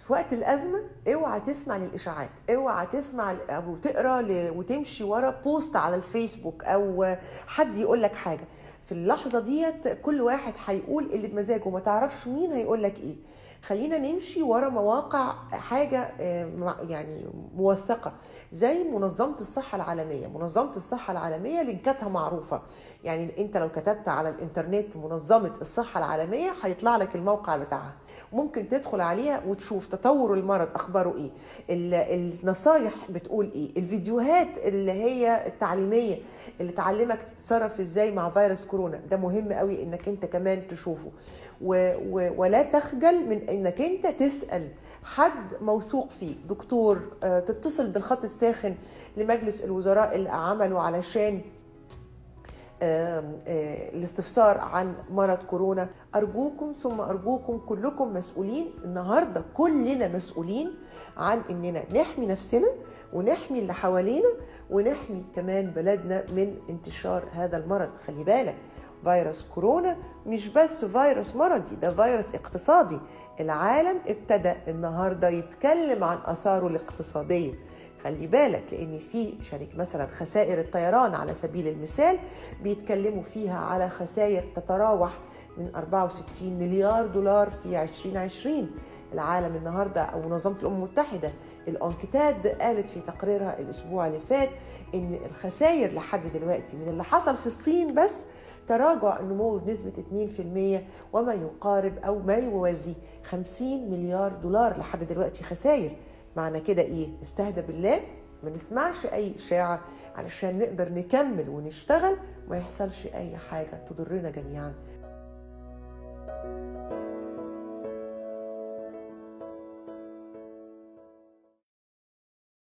في وقت الازمه اوعى تسمع للاشاعات اوعى تسمع او تقرا ل- وتمشي ورا بوست على الفيسبوك او حد يقول لك حاجه في اللحظه ديت كل واحد هيقول اللي بمزاجه ما تعرفش مين هيقول لك ايه خلينا نمشي ورا مواقع حاجه آه، مع- يعني موثقه زي منظمه الصحه العالميه منظمه الصحه العالميه لينكاتها معروفه يعني انت لو كتبت على الانترنت منظمه الصحه العالميه هيطلع لك الموقع بتاعها ممكن تدخل عليها وتشوف تطور المرض اخباره ايه ال- النصايح بتقول ايه الفيديوهات اللي هي التعليميه اللي تعلمك تتصرف ازاي مع فيروس كورونا ده مهم قوي انك انت كمان تشوفه و و ولا تخجل من انك انت تسال حد موثوق فيه دكتور آه، تتصل بالخط الساخن لمجلس الوزراء اللي عملوا علشان آم، آه، الاستفسار عن مرض كورونا أرجوكم ثم أرجوكم كلكم مسؤولين النهاردة كلنا مسؤولين عن إننا نحمي نفسنا ونحمي اللي حوالينا ونحمي كمان بلدنا من انتشار هذا المرض خلي بالك فيروس كورونا مش بس فيروس مرضي ده فيروس اقتصادي العالم ابتدى النهارده يتكلم عن اثاره الاقتصاديه خلي بالك لان في شركه مثلا خسائر الطيران على سبيل المثال بيتكلموا فيها على خسائر تتراوح من 64 مليار دولار في 2020 العالم النهارده او منظمه الامم المتحده الانكتاد قالت في تقريرها الاسبوع اللي فات ان الخسائر لحد دلوقتي من اللي حصل في الصين بس تراجع النمو بنسبة 2% وما يقارب أو ما يوازي 50 مليار دولار لحد دلوقتي خسائر معنى كده إيه؟ نستهدى بالله ما نسمعش أي إشاعة علشان نقدر نكمل ونشتغل وما يحصلش أي حاجة تضرنا جميعا